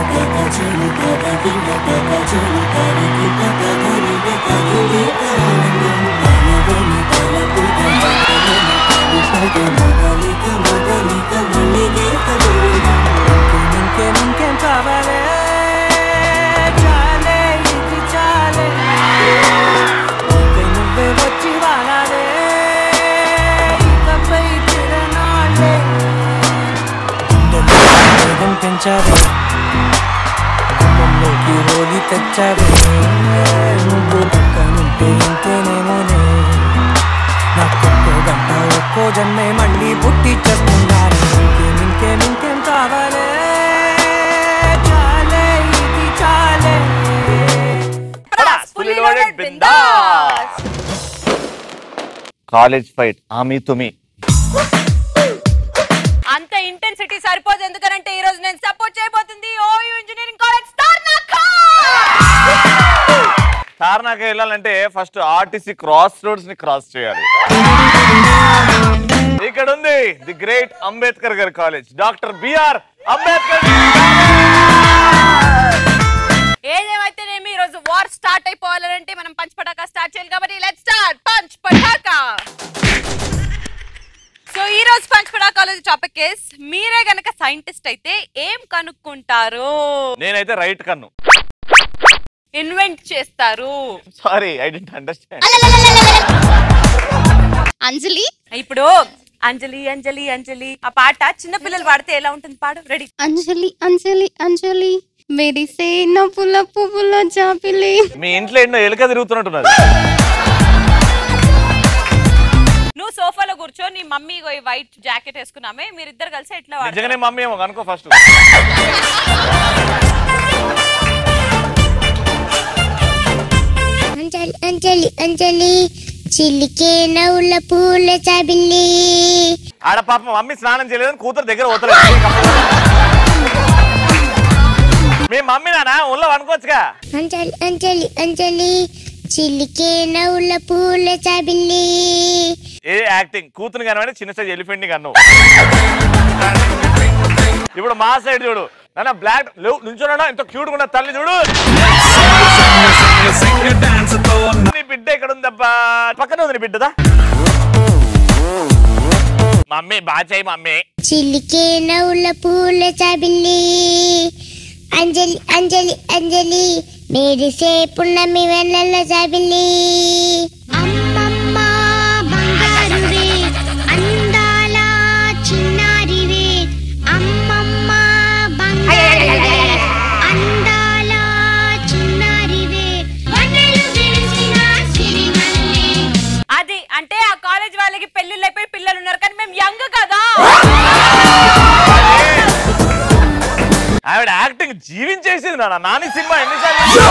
ఇంకేం ఇంకేం కావాలే చాలే ఇది చాలే ఇంకే నువ్వే వచ్చి వాడాలే ఇకపై తిరనాళ్ళే గుండెలో పెంచావే కుటుంబంలోకి హోలీ తెచ్చావే నువ్వు పక్కనుంటే ఇంతేనేమోనే నాకొక్కో గంట ఒక్కో జన్మే మళ్ళీ పుట్టి చేస్తున్నారు ఇంకేం ఇంకేం ఇంకేం కావాలే చాలే ఇది చాలే Fully loaded బిందాస్. కాలేజ్ ఫైట్ ఆమె తుమి అంత ఇంటెన్సిటీ సరిపోదు ఎందుకంటే ఈ రోజు నేను సపోర్ట్ చేయబోతుంది ఓయూ ఇంజనీరింగ్ కాలేజ్ తార్నాక వెళ్ళాలంటే ఫస్ట్ ఆర్టీసీ క్రాస్ రోడ్స్ ని క్రాస్ చేయాలి ఇక్కడ ఉంది ది గ్రేట్ అంబేద్కర్ గారి కాలేజ్ డాక్టర్ బిఆర్ అంబేద్కర్ ఏదేమైతేనేమి ఈ రోజు వార్ స్టార్ట్ అయిపోవాలంటే మనం పంచ్ పటాకా స్టార్ట్ చేయాలి కాబట్టి లెట్ స్టార్ట్ పంచ్ పటాకా సో ఈ రోజు పంచ్ పటాకాలో టాపిక్ కేస్ మీరే గనక సైంటిస్ట్ అయితే ఏం కనుక్కుంటారు నేనైతే రైట్ కన్ను ఇన్వెంట్ చేస్తారు sorry I don't understand Anjali ఇప్పుడు అంజలి అంజలి అంజలి ఆ పాట చిన్న పిల్లలు పాడితే ఎలా ఉంటుంది పాడు రెడీ అంజలి అంజలి అంజలి మెరిసే నవ్వుల పువ్వుల జాబిలి మీ ఇంట్లో ఎన్నో ఎలుక తిరుగుతున్నట్టున్నది నువ్వు సోఫాలో కూర్చో నీ మమ్మీ ఇగో ఈ వైట్ జాకెట్ వేసుకున్నామే మీరిద్దరు కలిసి ఎట్లా వాడతారు? నిజంగానే మమ్మీ ఏమో కనుకో ఫస్ట్ అంజలి అంజలి అంజలి చిల్లికే నవ్వుల పూల చాబిల్లి ఆడ పాప మమ్మీ స్నానం చేయలేదని కూతురు దగ్గర పోతలేదు మీ మమ్మీ నానా ఊళ్ళో అనుకోవచ్చుగా అంజలి అంజలి అంజలి చిల్లికే నవ్వుల పూల చాబిల్లి ఏ యాక్టింగ్ కూతురు కనబడి చిన్న సైజ్ ఎలిఫెంట్ కన్ను ఇప్పుడు మా సైడ్ చూడు నాన్న బ్లాక్ నుంచోనా ఇంత క్యూట్ ఉన్న తల్లి చూడు నీ బిడ్డ ఇక్కడ ఉందబ్బా పక్కన ఉంది నీ బిడ్డదా మమ్మీ బాగా చేయి మమ్మీ చిల్లికే నవ్వుల పూల చాబిల్లి అంజలి అంజలి అంజలి మెరిసే పున్నమి వెన్నెల చాబిల్లి అమ్మమ్మ బంగారువే అందాల చిన్నారివే అమ్మమ్మ బంగారువే అందాల చిన్నారివే వన్నెలు విరిసిన సిరిమల్లె అది అంటే ఆ కాలేజ్ వాళ్ళకి పెళ్లిళ్ళు అయిపోయి పిల్లలు ఉన్నారు కానీ మేము యంగ్ కదా ఆవిడ యాక్టింగ్ జీవించేసింది నాన్న నాని సినిమా ఎన్నిసార్లు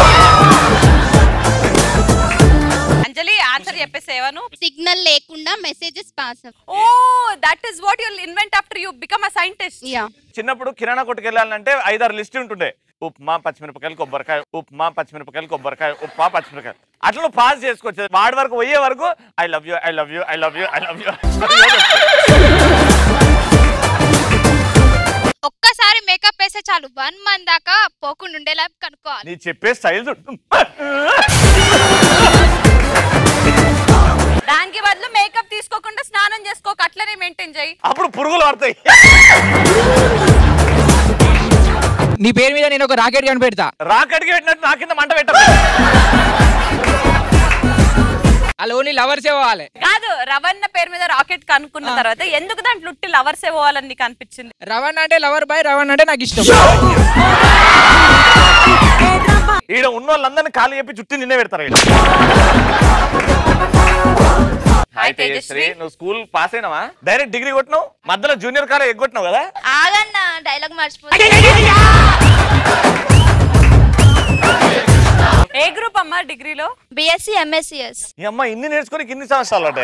అంజలి ఆన్సర్ చెప్పేసేవను సిగ్నల్ లేకుండా messages pass oh that is what you'll invent after you become a scientist yeah చిన్నప్పుడు కిరాణా కొట్టుకు వెళ్ళాలంటే ఐదారు లిస్ట్ ఉంటుండే ఉప్మా పచ్చిమిరపకాయలు కొబ్బరికాయ ఉప్మా పచ్చిమిరపకాయలు కొబ్బరికాయ ఉప్మా పచ్చిమిరపకాయలు అట్లా నువ్వు పాస్ చేసుకోవచ్చు వాడి వరకు పోయే వరకు I love you I love you I love you I love you ఒక్కసారి మేకప్ వేస్తే చాలు వన్ మంత్ దాకా పోకుండా ఉండేలా కనుక్కోవాలి నీ చెప్పే స్టైల్ చూడు దానికి బదులు మేకప్ తీసుకోకుండా స్నానం చేసుకోక అట్లనే మెయింటైన్ చేయి అప్పుడు పురుగులు పడతాయి నీ పేరు మీద నేను ఒక రాకెట్ కనిపెడతా రాకడికి పెట్టినట్టు నా కింద మంట పెట్టదు అలా ఓన్లీ లవర్సే పోవాలి కాదు రవణ పేరు మీద రాకెట్ కనుక్కున్న తర్వాత ఎందుకు దాంట్లో ఉట్టి లవర్స్ పోవాలని నీకు అనిపించింది రవణ్ అంటే లవర్ బాయ్ రవణ్ అంటే నాకు ఇష్టం ఈడ ఉన్న వాళ్ళందరినీ ఖాళీ చెప్పి చుట్టూ నిన్నే పెడతారు ఈడ. హాయ్ తేజశ్రీ నువ్వు స్కూల్ పాస్ అయినావా డైరెక్ట్ డిగ్రీ కొట్టినావు మధ్యలో జూనియర్ కాలేజ్ ఎగ్గొట్టినావు కదా ఆగన్న డైలాగ్ మర్చిపోయి ఏ గ్రూప్ అమ్మా డిగ్రీలో బిఎస్సి ఎంఎస్సిఎస్ ఈ అమ్మ ఇన్ని నేర్చుకొని ఇన్ని సంవత్సరాలు ఉంటాయి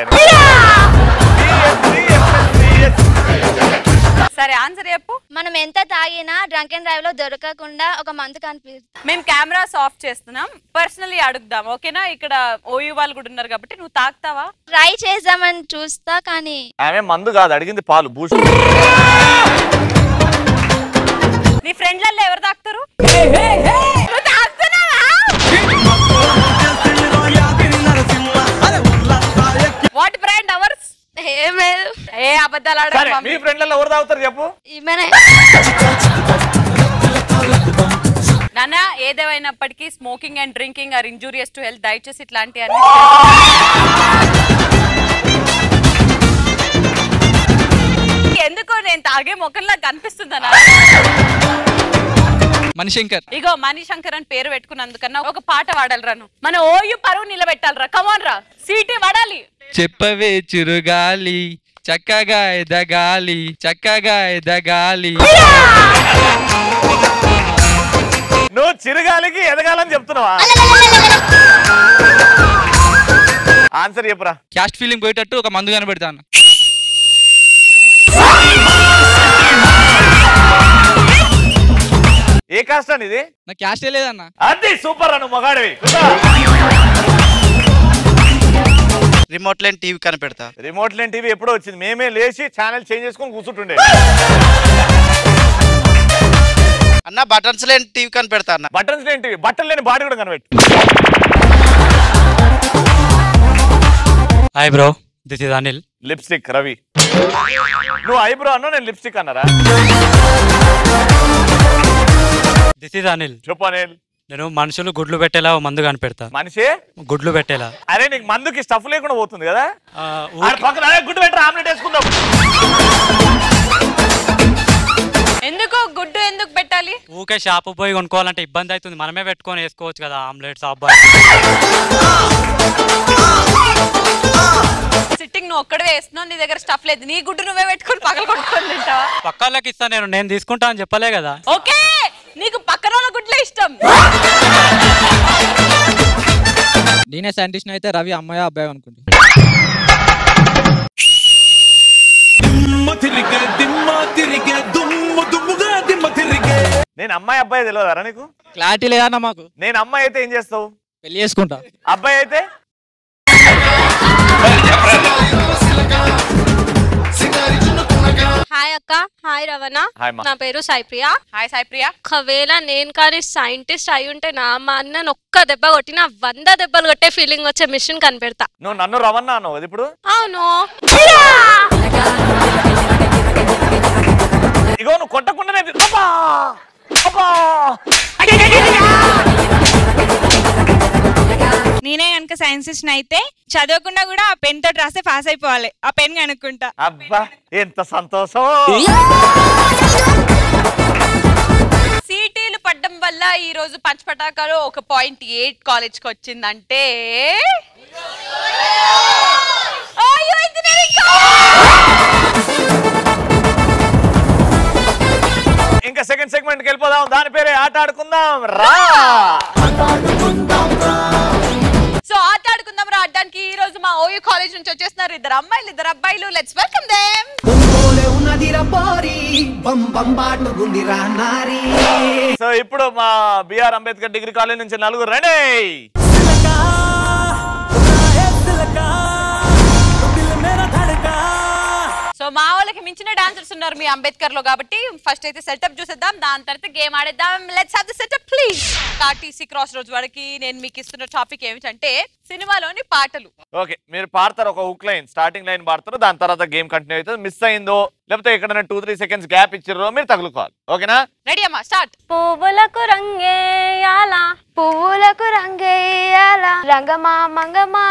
సరే ఆన్సర్ చెప్పు మనం ఎంత తాగినా డ్రంక్ అండ్ డ్రైవ్ లో దొరకకుండా ఒక మంత్ కనిపిస్తుంది మేము కెమెరాస్ ఆఫ్ చేస్తున్నాం పర్సనలీ అడుగుదాం ఓకేనా ఇక్కడ ఓయూ వాళ్ళు కూడా ఉన్నారు కాబట్టి నువ్వు తాగుతావా ట్రై చేద్దామని చూస్తా కానీ ఆమె మందు కాదు అడిగింది పాలు బూస్ట్ నీ ఫ్రెండ్లలో ఎవరు తాకుతారు నువ్వు తాగుతున్నావా? వాట్ బ్రాండ్ అవర్స్ ఏం లేదు ఏ అబద్ధాలు సరే ఆడకు మీ మమ్మీ. ఫ్రెండ్లలో ఎవరు తాగుతారు చెప్పు ఈమెనే నాన్న ఏదేమైనప్పటికీ smoking and drinking are injurious to health దయచేసి ఇట్లాంటి అన్ని ఎందుకో నేను తాగే ముఖంలా కనిపిస్తుందా మణిశంకర్ ఇగో మణి శంకర్ అని పేరు పెట్టుకున్నందుకన్నా ఒక పాట వాడాలిరాను మన ఓయు పరువు నిలబెట్టాలిరా కమాన్ రా సీటీ వాడాలి చెప్పవే చిరుగాలి చక్కగా ఎదగాలి చక్కగా ఎదగాలి నువ్వు చిరుగాలికి ఎదగాలని చెప్తున్నావా ఆన్సర్ చెప్పురా క్యాస్ట్ ఫీలింగ్ పోయేటట్టు ఒక మందు కనబెడతాను ఏ కాస్ట్ అని ఇది నా క్యాస్టే లేదన్న అది సూపర్ అను మొగాడివి రిమోట్ లేని టీవీ కనిపెడతా రిమోట్ లేని టీవీ ఎప్పుడో వచ్చింది మేమే లేచి ఛానల్ చేంజ్ చేసుకొని కూర్చుంటుండే అన్న బటన్స్ లేని టీవీ కనిపెడతా అన్న బటన్స్ లేని టీవీ బట్టలు లేని బాడీ కూడా కనబెట్టు hi bro this is Anil lipstick Ravi నువ్వు ఐబ్రో అన్నా నేను లిప్స్టిక్ అన్నారా దిస్ ఇస్ అనిల్ చెప్పు అనిల్ నేను మనుషులు గుడ్లు పెట్టేలా ఓ మందు కనిపెడతా మనిషి గుడ్లు పెట్టేలా అరే నీకు మందుకి స్టఫ్ లేకుండా పోతుంది కదా ఆ, ఆడ ఊరికే- పక్కన అరే గుడ్డు పెట్టరా ఆమ్లెట్ వేసుకుందాం ఎందుకు గుడ్డు ఎందుకు పెట్టాలి ఊకే షాపు పోయి కొనుక్కోవాలంటే ఇబ్బంది అవుతుంది మనమే పెట్టుకొని వేసుకోవచ్చు కదా ఆమ్లెట్స్ అబ్బాయి సిట్టింగ్ నువ్వు ఒక్కడే వేస్తున్నావు నీ దగ్గర స్టఫ్ లేదు నీ గుడ్డు నువ్వే పెట్టుకొని పగల కొట్టుకొని తింటావా పక్క వాళ్ళకి ఇస్తాను నేను నేను తీసుకుంటా అని చెప్పలే కదా ఓకే నీకు పక్కన వాళ్ళ గుడ్లే ఇష్టం నేనే సైంటిస్ట్ అయితే రవి అమ్మాయి అబ్బాయి అనుకుంటా నేను అమ్మాయి అబ్బాయి తెలియదారా నీకు క్లారిటీ లేదన్న మాకు నేను అమ్మాయి అయితే ఏం చేస్తావు పెళ్లి చేసుకుంటా అబ్బాయి అయితే హాయ్ అక్క హాయ్ రవణ హాయ్ మా నా పేరు సాయిప్రియ హాయ్ సాయి ప్రియా ఒకవేళ నేను కానీ సైంటిస్ట్ అయి ఉంటే నా మా అన్నను ఒక్క దెబ్బ కొట్టిన వంద దెబ్బలు కొట్టే ఫీలింగ్ వచ్చే మిషన్ కనిపెడతా నువ్వు నన్ను రవన్నా అన్నావు కదా ఇప్పుడు అవును ఇగో నువ్వు కొట్టకుండానే అబ్బా! అబ్బా! నేనే కనుక సైన్సిస్ట్ అయితే చదవకుండా కూడా ఆ పెన్ తోటి రాస్తే పాస్ అయిపోవాలి ఆ పెన్ కనుక్కుంటా అబ్బా ఎంత సంతోషం సీటీలు పడ్డం వల్ల ఈ రోజు పంచపటాకాలు ఒక పాయింట్ ఎయిట్ కాలేజ్ కి వచ్చిందంటే అయ్యో, engineering ఇంకా సెకండ్ సెగ్మెంట్ కి వెళ్ళిపోదాం దాని పేరే ఆట ఆడుకుందాం రా సో ఆట ఆడుకుందాం రా ఆడడానికి ఈ రోజు మా ఓయూ కాలేజ్ నుంచి వచ్చేస్తున్నారు ఇద్దరు అమ్మాయిలు ఇద్దరు అబ్బాయిలు లెట్స్ వెల్కమ్ దేమ్ సో ఇప్పుడు మా బిఆర్ అంబేద్కర్ డిగ్రీ కాలేజ్ నుంచి నలుగురు రండి సో మా వాళ్ళకి మించిన డాన్సర్స్ ఉన్నారు మీ అంబేద్కర్ లో కాబట్టి ఫస్ట్ అయితే సెటప్ చూసేద్దాం దాని తర్వాత గేమ్ ఆడేద్దాం let's have the setup please RTC cross roads వరకు నేను మీకు ఇస్తున్న టాపిక్ ఏమిటంటే సినిమాలోని పాటలు ఓకే మీరు పాడతారు ఒక హుక్ లైన్ స్టార్టింగ్ లైన్ పాడతారు దాని తర్వాత గేమ్ కంటిన్యూ అవుతుంది మిస్ అయిందో లేకపోతే ఎక్కడైనా టూ త్రీ సెకండ్స్ గ్యాప్ ఇచ్చిర్రో మీరు తగులుకోవాలి ఓకేనా రెడీ అమ్మా స్టార్ట్ పువ్వులకు రంగేయాల పువ్వులకు రంగేయాల రంగమా మంగమా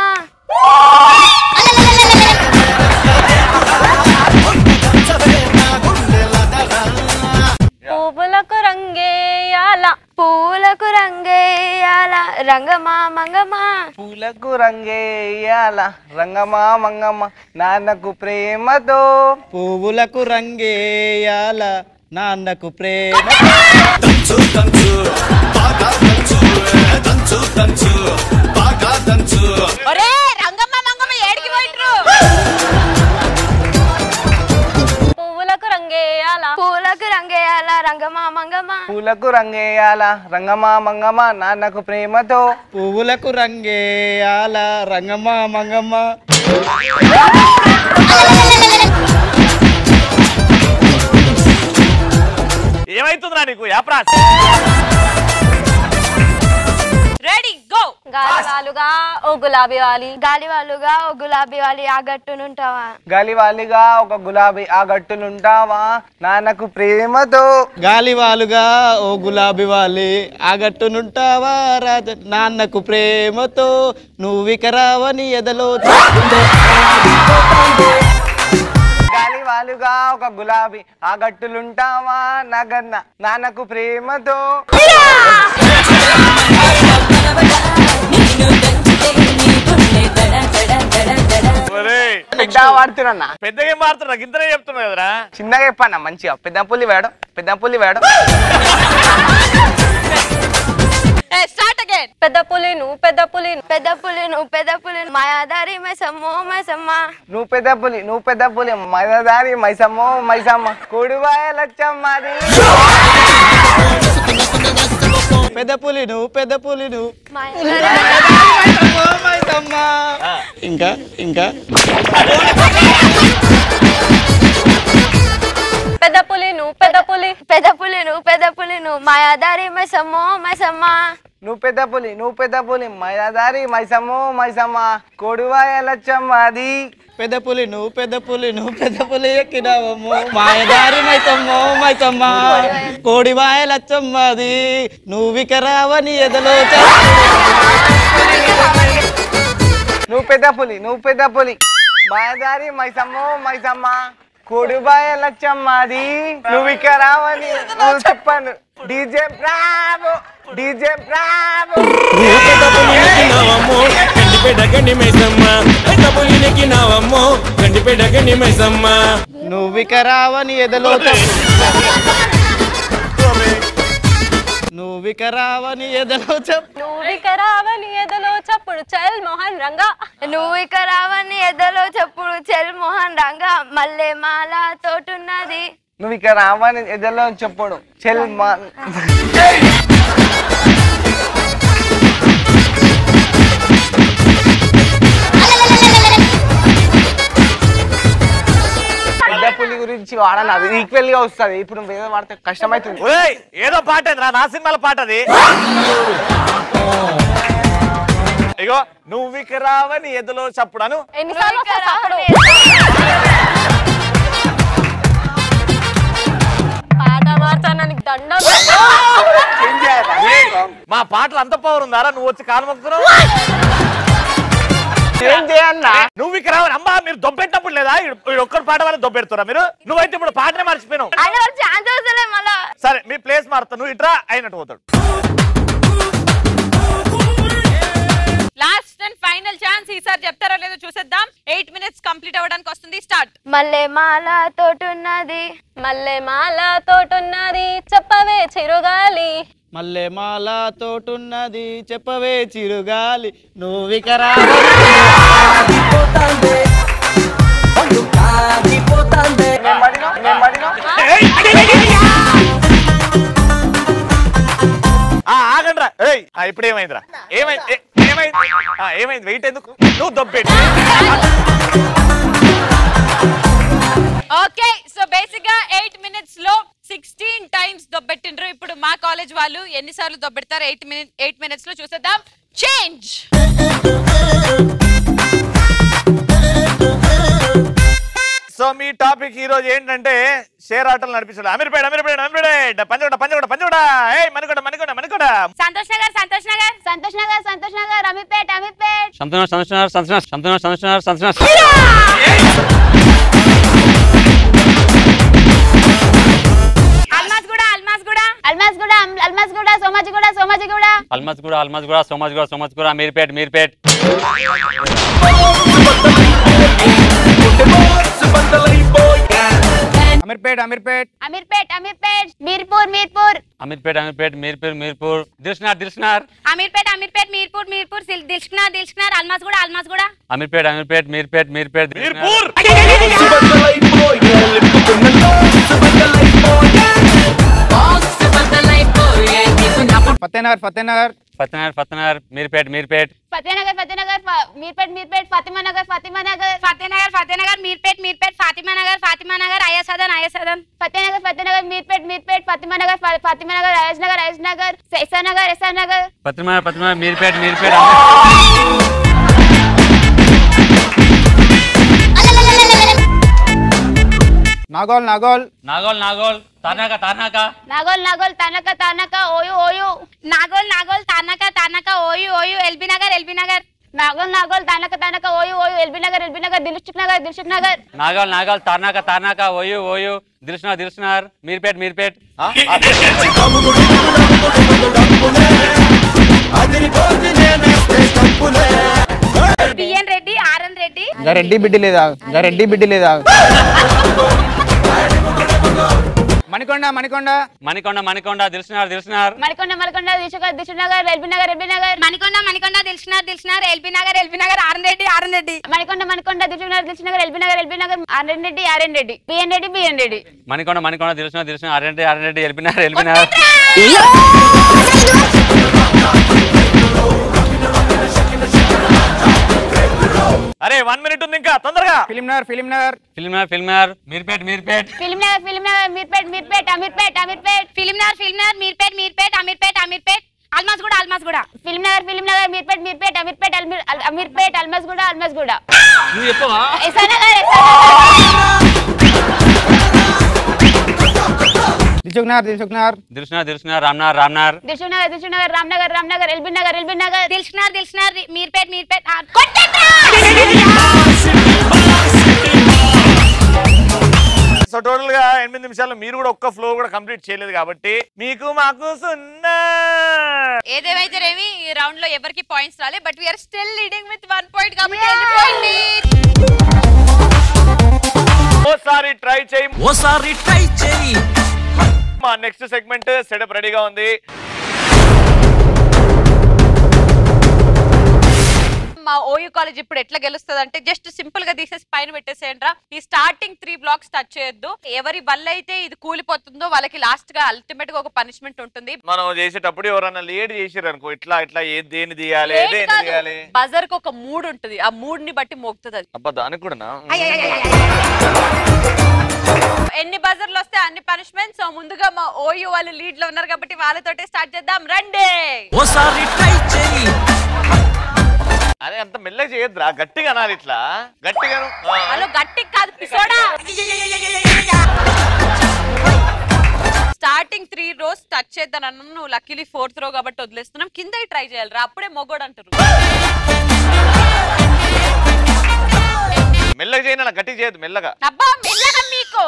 పువ్వులకు రంగేయాల పువ్వులకు రంగేయాల రంగమా మంగమా పూలకు రంగేయాల రంగమా మంగమ్మ నాన్నకు ప్రేమతో పువ్వులకు రంగేయాల నాన్నకు ప్రేమ ఒరే రంగమ్మ మంగమ్మ ఏడికి పోయిండ్రు పువ్వులకు రంగేయాల పువ్వులకు రంగేయాల రంగమా మంగమా పూలకు రంగేయాల రంగమా మంగమ్మ నాన్నకు ప్రేమతో పువ్వులకు రంగేయాల రంగమా మంగమ్మ ఏమైతుందిరా నీకు యాప్రాస్ రెడీ గో గాలి వాలుగా ఓ గులాబీ వాలి గాలి వాళ్ళుగా ఓ గులాబీ వాలి ఆ గట్టునుంటావా గాలివాలిగా ఒక గులాబీ ఆ గట్టులుంటావా నాన్నకు ప్రేమతో గాలివాలుగా ఓ గులాబీ వాలి ఆగట్టునుంటావా రాజ నాన్నకు ప్రేమతో నువ్విక రావని ఎదలో చెప్తుంటే గాలివాలుగా ఒక గులాబీ ఆ గట్టులుంటావా నగన్న నాన్నకు ప్రేమతో ఒరేయ్, పెద్ద వాడుతున్నా పెద్దగా ఏం మారుతున్నా ఇంతనే చెప్తున్నా కదరా చిన్నగా చెప్పన్నా మంచిగా పెద్ద పుల్లి వేయడం పెద్ద పుల్లి వేయడం స్టార్ట్ అగైన్ పెద్ద పులి నువ్వు పెద్ద పులి పెద్ద పులి నువ్వు పెద్ద పులి మాయాదారి మైసమ్మో మైసమ్మ నువ్వు పెద్ద పులి నువ్వు పెద్ద పులి మైదారి మైసమ్మో మైసమ్మ కొడువాయ లచ్చమ్మది పెద్ద పులి నువ్వు పెద్ద పులి నువ్వు ఇంకా ఇంకా పెద్ద పులి నువ్వు పెద్ద పులి పెద్ద పులి నువ్వు పెద్ద పులి నువ్వు మాయాదారి మైసమ్మో మైసమ్మ నువ్వు పెద్ద పులి నువ్వు పెద్ద పులి మైదారి మైసమ్మో మైసమ్మ కొడువాయ లచ్చమ్మది పెద్ద పులి నువ్వు పెద్ద పులి నువ్వు పెద్ద పులి ఎక్కినావమ్మో మాయదారి మైసమ్మో మైసమ్మ కోడి మాయ లచ్చమ్మది నువ్విక రావని ఎదలో నువ్వు పెద్ద పులి నువ్వు పెద్ద పులి మాయదారి మైసమ్మో మైసమ్మ కొడుబాయ లచ్చమ్మది నువ్వు ఇక రావని నువ్వు చెప్పాను డీజే బ్రావో డీజే బ్రావో నావమ్మో గండిపేట గండి మైసమ్మ పెద్ద పులినికి నావమ్మో గండిపేట గండి మైసమ్మ నువ్విక రావని ఎదలో నువ్విక రావని ఎదలో చెప్పు నువ్విక రావని ఎదలో చప్పుడు చల్ మోహన్ రంగా నువ్వు ఇక రావని ఎదలో చెప్పుడు చెల్ మోహన్ రంగా మల్లె మాల తోటున్నది నువ్వు ఇక రావని ఎదలో చెప్పడు చెల్ మా పెద్ద పులి గురించి వాడను అది ఈక్వల్ గా వస్తుంది ఇప్పుడు వేరే వాడితే కష్టమవుతుంది ఓయ్ ఏదో పాట రా నా సినిమాల పాట అది ఇగో నువ్వు ఇక రావని ఎదులో చప్పుడను ఎన్నిసార్లు వస్తుంది చప్పుడు? పాట మార్చానికి దండం మా పాటలు అంత పవర్ ఉందారా నువ్వు వచ్చి కాలు మొక్కుతున్నావు ఏం చేయన్నా నువ్వు ఇక రావని అమ్మా మీరు దొబ్బెట్టినప్పుడు లేదా ఈడు ఒక్కరు పాట వల్ల దొబ్బెడుతురా మీరు నువ్వైతే ఇప్పుడు పాటనే మర్చిపోయినావు ఆయన వాళ్ళు ఛాన్స్ వస్తలే మళ్ళా సరే మీ ప్లేస్ మారుతా నువ్వు ఇట్రా అయినట్టు పోతాడు లాస్ట్ అండ్ ఫైనల్ ఛాన్స్ ఈసారి చెప్తారో లేదో చూసేద్దాం ఎయిట్ మినిట్స్ కంప్లీట్ అవ్వడానికి వస్తుంది స్టార్ట్ మల్లె మాల తోటున్నది మల్లె మాల తోటున్నది చెప్పవే చిరుగాలి మల్లె మాల తోటున్నది చెప్పవే చిరుగాలి నువ్విక మేము పడినాం మేము పడినాం ఆ ఆగండ్రా ఏయ్ ఆ, ఇప్పుడు ఏమైందిరా ఏమైంది ఏ- ఏమైంది ఆ, ఏమైంది వెయిట్ ఎందుకు నువ్వు దొబ్బెట్టు ఓకే సో బేసిక్ గా ఎయిట్ మినిట్స్ లో సిక్స్టీన్ టైమ్స్ దొబ్బెట్టిండ్రు ఇప్పుడు మా కాలేజ్ వాళ్ళు ఎన్నిసార్లు దొబ్బెడతారు ఎయిట్ మినిట్ ఎయిట్ మినిట్స్ లో చూసేద్దాం చేంజ్ సో మీ టాపిక్ ఈ రోజు ఏంటంటే షేర్ ఆటలు నడిపించాడు అమీర్పేట అమీర్పేట అమీర్పేట పంచగొడ పంచగొడ పంచగొడ ఏయ్ మణికొండ మణికొండ మణికొండ సంతోష్ నగర్ సంతోష్ నగర్ సంతోష్ నగర్ సంతోష్ నగర్ అమీర్పేట్ అమీర్పేట్ సంతోష్ సంతోష్ సంతోష్ సంతోష్ సంతోష్ సంతోష్ అల్మాస్ కూడా అల్మాస్ కూడా అల్మాస్ కూడా అల్మాస్ కూడా సోమాజి కూడా సోమాజి కూడా అల్మస్ కూడా అల్మస్ కూడా సోమజ్ కూడా సోమజ్ కూడా మీర్పేట్ మీర్పేట్ అమీర్పేట్ అమీర్పేట్ అమీర్పేట్ అమీర్పేట్ మీర్పూర్ మీర్పూర్ అమీర్పేట్ అమీర్పేట్ మీర్పూర్ మీర్పూర్ దిల్సునార్ దిల్సునార్ అమీర్పేట్ అమీర్పేట్ మీర్పూర్ మీర్పూర్ దిల్షుకున్నార్ దిల్షుకున్నార్ అల్మాస్ కూడా అల్మాస్ కూడా అమీర్పేట్ అమీర్పేట్ మీర్పేట్ మీర్పేట్ మీర్పూర్ ఫతేనగర్ ఫతేనగర్ ఫతేనగర్ ఫతేనగర్ మీర్పేట్ మీర్పేట్ ఫతేనగర్ ఫతేనగర్ ఫ- మీర్పేట్ మీర్పేట్ ఫాతిమా నగర్ ఫాతిమా నగర్ ఫతేనగర్ ఫతేనగర్ మీర్పేట్ మీర్పేట్ ఫాతిమా నగర్ ఫాతిమా నగర్ అయసదన్ అయసదన్ ఫతేనగర్ ఫతేనగర్ మీర్పేట్ మీర్పేట్ ఫాతిమా నగర్ ఫా- ఫాతిమా నగర్ అయస్ నగర్ అయస్ నగర్ ఎస్ఆర్ నగర్ ఎస్ఆర్ నగర్ పత్రిమా పత్రిమా Meerpet Meerpet Nagole Nagole Nagole Nagole Tarnaka Tarnaka Nagole Nagole Tarnaka Tarnaka OU OU Nagole Nagole Tarnaka Tarnaka OU OU LB Nagar LB Nagar Nagole Nagole Tarnaka Tarnaka OU OU LB Nagar LB Nagar Dilsukh Nagar Dilsukh Nagar Nagole Nagole Tarnaka Tarnaka OU OU దిల్సునార్ దిల్సునార్ మీర్పేట్ మీర్పేట్ బిఎన్ రెడ్డి ఆర్ఎన్ రెడ్డి ఇంకా రెడ్డి బిడ్డి లేదా ఇంకా రెడ్డి బిడ్డి లేదా మణికొండ మణికొండ మణికొండ మణికొండ దిల్సునార్ దిల్సునార్ మణికొండ మణికొండ దిల్సుఖ్ దిల్సుఖ్ నగర్ ఎల్బీ నగర్ ఎల్బీ నగర్ మణికొండ మణికొండ దిల్సునార్ దిల్సునార్ LB Nagar LB Nagar RN Reddy RN Reddy Manikonda Manikonda Dilsukh Nagar Dilsukh Nagar LB Nagar LB Nagar RN Reddy RN Reddy BN Reddy BN Reddy Manikonda Manikonda దిల్సునార్ దిల్సునార్ అరెండి అరెండి ఎల్పినార్ ఎల్పినార్ అరే వన్ మినిట్ ఉంది ఇంకా తొందరగా film Nagar film Nagar ఫిల్మర్ ఫిల్మర్ Meerpet Meerpet film Nagar film Nagar Meerpet Meerpet Ameerpet Ameerpet film Nagar film Nagar Meerpet Meerpet Ameerpet Ameerpet Almasguda Almasguda film Nagar film Nagar Meerpet Meerpet Ameerpet అల్మీర్ అల్- అమీర్పేట్ అల్మాస్ కూడా అల్మాస్ కూడా నువ్వు చెప్పవా ఎస్ఆర్ నగర్ ఎస్ఆర్ దిల్సుఖ్ నగర్ దిల్సుఖ్ నగర్ దిల్సునార్ దిల్సునార్ రామ్నార్ రామ్నార్ Dilsukh Nagar Dilsukh Nagar Ramnagar Ramnagar LB Nagar LB Nagar Dilsukh Nagar Dilsukh Nagar Meerpet Meerpet so total గా ఎనిమిది నిమిషాలు మీరు కూడా ఒక్క ఫ్లో కూడా కంప్లీట్ చేయలేదు కాబట్టి మీకు మాకు సున్నా ఏదేమైతేనేమి ఈ రౌండ్ లో ఎవరికి పాయింట్స్ రాలే but we're still leading with one point కాబట్టి వెళ్ళిపోయింది ఓసారి ట్రై చేయి ఓసారి ట్రై చేయి మా నెక్స్ట్ సెగ్మెంట్ సెటప్ రెడీగా ఉంది మా ఓయూ కాలేజ్ ఇప్పుడు ఎట్లా గెలుస్తుంది అంటే జస్ట్ సింపుల్ గా తీసేసి పైన పెట్టేసేయండి ఈ స్టార్టింగ్ త్రీ బ్లాక్స్ టచ్ చేయొద్దు ఎవరి వల్ల అయితే ఇది కూలిపోతుందో వాళ్ళకి లాస్ట్ గా అల్టిమేట్ గా ఒక పనిష్మెంట్ ఉంటుంది మనం చేసేటప్పుడు ఎవరన్నా లేట్ చేసిర్రు అనుకో ఇట్లా ఇట్లా ఏ దేని తీయాలి దేని తీయాలి బజర్ కి ఒక మూడ్ ఉంటుంది ఆ మూడ్ ని బట్టి మోగుతుంది అది అబ్బా దానికి కూడా ఎన్ని బజర్లు వస్తే అన్ని పనిష్మెంట్స్ సో ముందుగా మా ఓయూ వాళ్ళు లీడ్ లో ఉన్నారు కాబట్టి వాళ్ళతోటే స్టార్ట్ చేద్దాం రండి ఓసారి ట్రై చేయి అరే అంత మెల్లగా చేయొద్దురా గట్టిగా అనాలి ఇట్లా గట్టిగాను ఆ. హలో గట్టి కాదు పిసోడా స్టార్టింగ్ త్రీ రోస్ టచ్ చేద్దాం అన్నాం నువ్వు లక్కీలీ ఫోర్త్ రో కాబట్టి వదిలేస్తున్నాం కింద ట్రై చేయాలి రా అప్పుడే మొగోడు అంటారు మెల్లగా చేయను గట్టిగా చేయొద్దు మెల్లగా అబ్బా మెల్లగా మీకు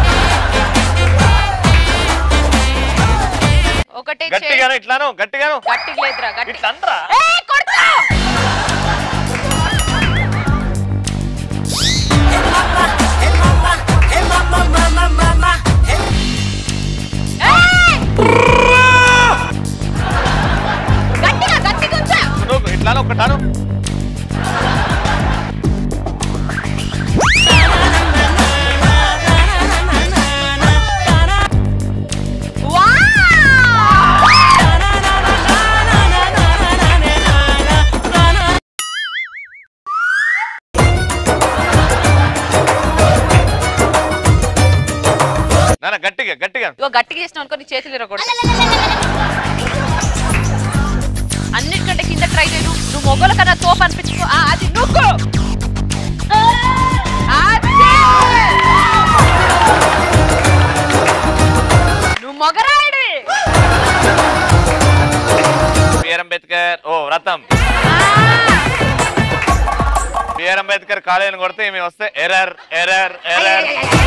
ఒకటే చేయి. గట్టిగాను ఇట్లాను గట్టిగాను గట్టిగా లేదురా గట్టి ఇట్లా అనరా ఏయ్, కొడతా! ఏయ్! గట్టిగా గట్టిగా ఉంచా నువ్వు ఇట్లాను ఒకటాను నాన్న గట్టిగా గట్టిగా ఇగో గట్టిగా చేసిన అనుకో నీ చేతులు ఇరగకూడదు అన్నిటికంటే కింద ట్రై చేయను నువ్వు మొగల కన్నా తోపు అనిపించుకో ఆ, అది నువ్వు అదే. నువ్వు మొగరాయుడి బిఆర్ అంబేద్కర్ ఓ రథం బిఆర్ అంబేద్కర్ కాలేజీని కొడితే ఏమి వస్తే ఎర్రర్ ఎర్రర్ ఎర్రర్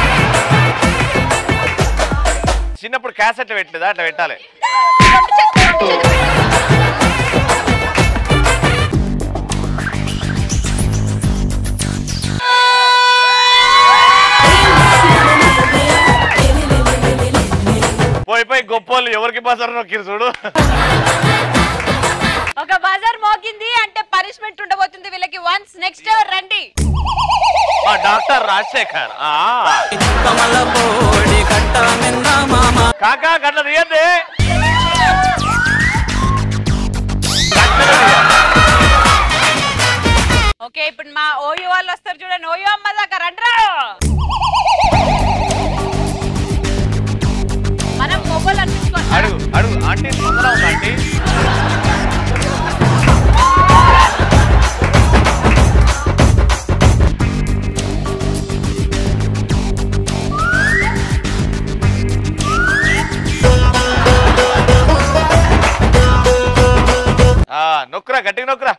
చిన్నప్పుడు క్యాసెట్ పెట్టలేదా అట్లా పెట్టాలి పోయి పోయి గొప్పోళ్ళు ఎవరికి బజారు నొక్కిరు చూడు ఒక బజార్ మోగింది అంటే పనిష్మెంట్ ఉండబోతుంది వీళ్ళకి వన్స్ నెక్స్ట్ ఎవరు రండి మా డాక్టర్ రాజశేఖర్ ఆ. కాకా గట్ల తీయద్దే ఆంటీ స్పందన ఉందా ఆంటీ ఆ, నొక్కురా గట్టిగా నొక్కురా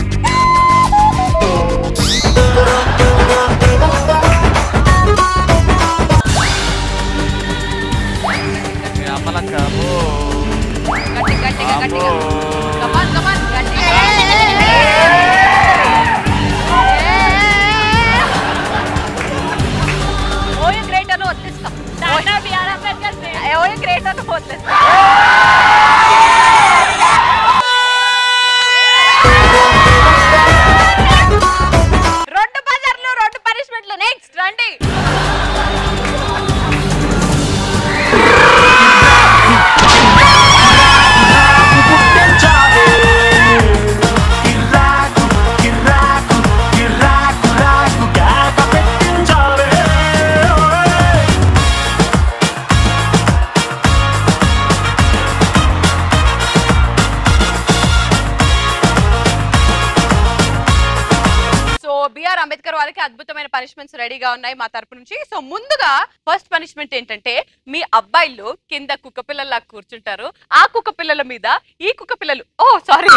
అమ్మలక్క గట్టి గట్టిగా గట్టిగా కమాన్ కమాన్ గట్టిగా ఓయో గ్రేటర్ వదిలేస్తాం ఓయో గ్రేటర్ వదిలేస్తాం రెండు బజార్లు రెండు పనిష్మెంట్లు నెక్స్ట్ రండి సో బిఆర్ అంబేద్కర్ వాళ్ళకి అద్భుతమైన పనిష్మెంట్స్ రెడీగా ఉన్నాయి మా తరపు నుంచి సో ముందుగా ఫస్ట్ పనిష్మెంట్ ఏంటంటే మీ అబ్బాయిలు కింద కుక్క పిల్లల్లా కూర్చుంటారు ఆ కుక్క పిల్లల మీద ఈ కుక్క పిల్లలు ఓ సారీ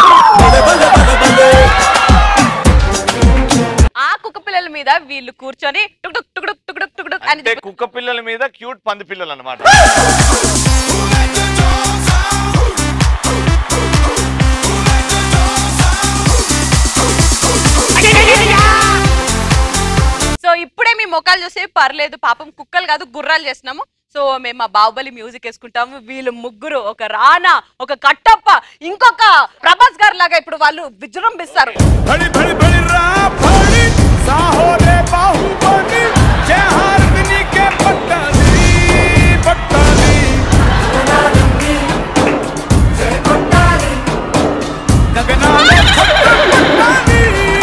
ఆ కుక్క పిల్లల మీద వీళ్ళు కూర్చొని టుక్ టుక్ టుక్ టుక్ టుక్ టుక్ టుక్ అని అంటే కుక్క పిల్లల మీద క్యూట్ పంది పిల్లలు అన్నమాట సో ఇప్పుడే మీ ముఖాలు చూసి పర్లేదు పాపం కుక్కలు కాదు గుర్రాలు చేస్తున్నాము సో మేము మా బాహుబలి మ్యూజిక్ వేసుకుంటాము వీళ్ళు ముగ్గురు ఒక రానా ఒక కట్టప్ప ఇంకొక ప్రభాస్ గారు లాగా ఇప్పుడు వాళ్ళు విజృంభిస్తారు సాహోరే బాహుబలి జహార్దిని కే పట్టాలి పట్టాలి గగనాలే పట్టాలి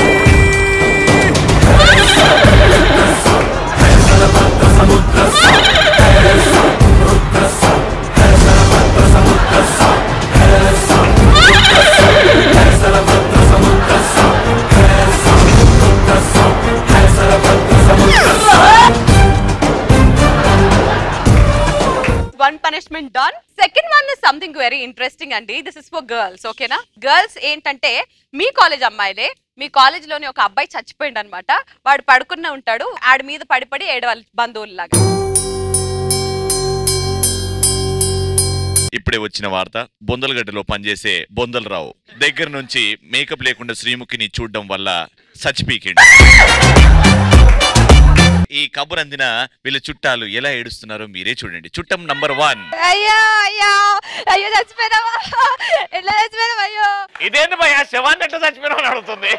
one punishment done second one is something very interesting అండి దిస్ ఇస్ ఫర్ గర్ల్స్ ఓకేనా గర్ల్స్ ఏంటంటే మీ కాలేజ్ అమ్మాయిలే మీ కాలేజ్ లోని ఒక అబ్బాయి చచ్చిపోయింది అనమాట వాడు పడుకున్న ఉంటాడు ఆడి మీద పడి పడి ఏడవాలి బంధువుల్లాగా ఇప్పుడే వచ్చిన వార్త బొందలగడ్డలో పనిచేసే బొందలరావు దగ్గర నుంచి మేకప్ లేకుండా శ్రీముఖిని చూడడం వల్ల చచ్చిపీకిండు ఈ కబురు అందిన వీళ్ళ చుట్టాలు ఎలా ఏడుస్తున్నారో మీరే చూడండి చుట్టం నంబర్ వన్ అయ్యో అయ్యో అయ్యో చచ్చిపోయినావా ఎట్లా చచ్చిపోయినావు అయ్యో ఇదేంటి భయ శవాన్ని ఎట్లా చచ్చిపోయినా అడుగుతుంది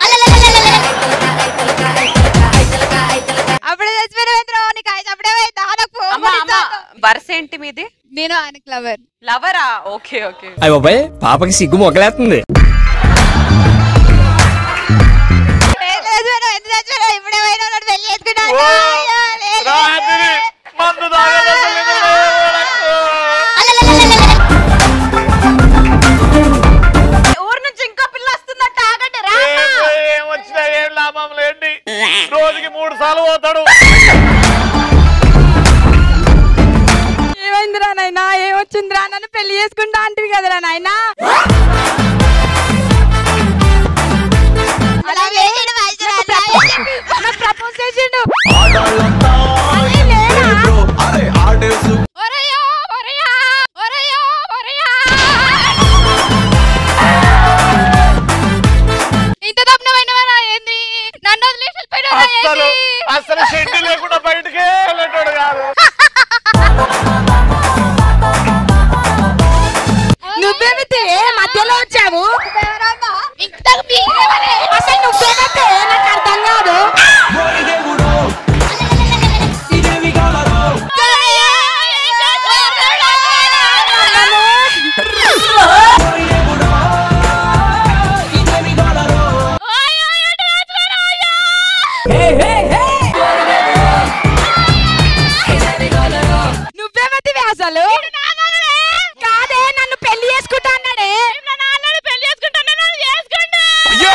అప్పుడే చచ్చిపోయినా నీకు అప్పుడే అమ్మ అమ్మ వరుస ఏంటి మీది నేను ఆయనకు లవర్ లవరా ఓకే ఓకే అయ్య బాబాయ్ పాపకి సిగ్గు మొగలేస్తుంది ఇప్పుడే పోయినా పెళ్లి చేసుకున్నాను రాత్రి మందు తాగదు అసలు నిద్ర ఊరు నుంచి ఇంకో పిల్ల వస్తుందంట ఆగండి రా ఏం- ఏం వచ్చినా ఏం లాభం లేండి రోజుకి మూడు సార్లు పోతాడు ఏమైందిరా నాయనా ఏమొచ్చిందిరా నన్ను పెళ్లి చేసుకుంటా అంటివి కదరా నాయనా ప్రపోజ్ చేసిండు ఒరయ్యో, ఒరయ్యా, ఒరయ్యో, ఒరయ్యా. ఇంత దప్నమైనవరా ఏంది నన్ను వదిలేసి వెళ్ళిపోయినారా అసలు ఏంది అసలు షెడ్ లేకుండా బయటకే వెళ్ళేటోడు కాదు నువ్వేమితే మధ్యలో వచ్చావు అసలు నువ్వేమితే నాకు అర్థం కాదు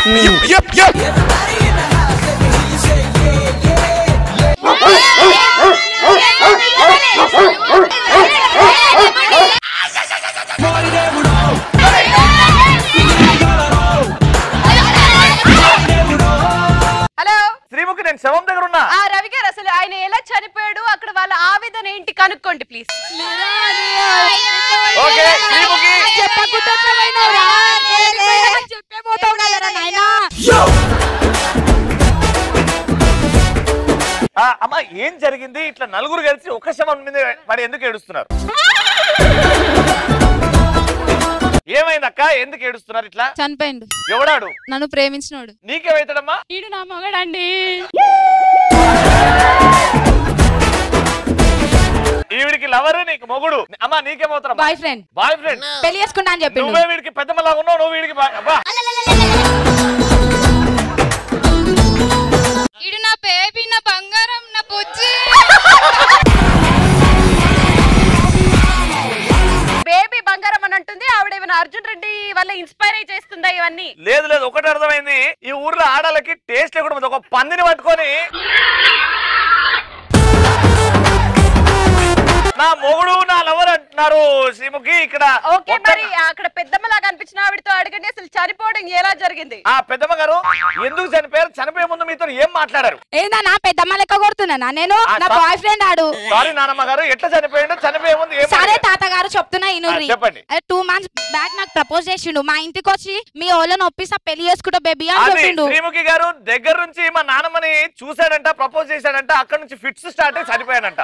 హలో శ్రీముఖి నేను శవం దగ్గర ఉన్నా ఆ రవి గారు అసలు ఆయన ఎలా చనిపోయాడు అక్కడ వాళ్ళ ఆవేదన ఏంటి కనుక్కోండి ప్లీజ్ ఓకే శ్రీముఖి ఆ, అమ్మా ఏం జరిగింది ఇట్లా నలుగురు కలిసి ఒక శవం మీద మరి ఎందుకు ఏడుస్తున్నారు ఏమైంది అక్క ఎందుకు ఏడుస్తున్నారు ఇట్లా చనిపోయిండు ఎవడాడు నన్ను ప్రేమించినోడు నీకేమైతాడమ్మా ఈడు నా మొగడండి ఈవిడికి లవరు నీకు మొగుడు అమ్మా నీకేమవుతారా బాయ్ ఫ్రెండ్ బాయ్ ఫ్రెండ్ పెళ్లి చేసుకుంటా అని చెప్పిండు నువ్వే వీడికి పెద్దమ్మలాగా ఉన్నావు నువ్వు వీడికి బా- అబ్బా ఈడు నా బేబీ నా బంగారం నా బుజ్జి బేబీ బంగారం అని అంటుంది ఆవిడ ఏమైనా అర్జున్ రెడ్డి వల్ల ఇన్స్పైర్ అయి చేస్తుందా ఇవన్నీ లేదు లేదు ఒకటి అర్థమైంది ఈ ఊర్లో ఆడాలకి టేస్ట్ కూడా ఉంది ఒక పందిని పట్టుకొని నా మొగుడు నా లవర్ అంటున్నారు శ్రీముఖి ఇక్కడ ఓకే మరి అక్కడ పెద్దమ్మలాగా అనిపించిన ఆవిడతో అడగండి అసలు చనిపోవడం ఎలా జరిగింది ఆ పెద్దమ్మ గారు ఎందుకు చనిపోయారు చనిపోయే ముందు మీతో ఏం మాట్లాడారు ఏందా నా పెద్దమ్మ లెక్క కొడుతున్నానా నేను ఆ, నా సా- బాయ్ ఫ్రెండ్ ఆడు సారీ నానమ్మ గారు ఎట్లా చనిపోయాడు చనిపోయే ముందు ఏం సరే మాట్లాడారు? తాతగారు చెప్తున్నా ఇనుర్రి ఆ, చెప్పండి. టూ మంత్స్ బ్యాక్ నాకు ప్రపోజ్ చేసిండు మా ఇంటికి వచ్చి మీ ఓళ్ళని ఒప్పిస్తా పెళ్లి చేసుకుంటా బేబీ అని అది చెప్పిండు శ్రీముఖి గారు దగ్గర నుంచి మా నాన్నమ్మని చూశాడంట ప్రపోజ్ చేశాడంట అక్కడ నుంచి ఫిట్స్ స్టార్ట్ అయ్యి చనిపోయాడంట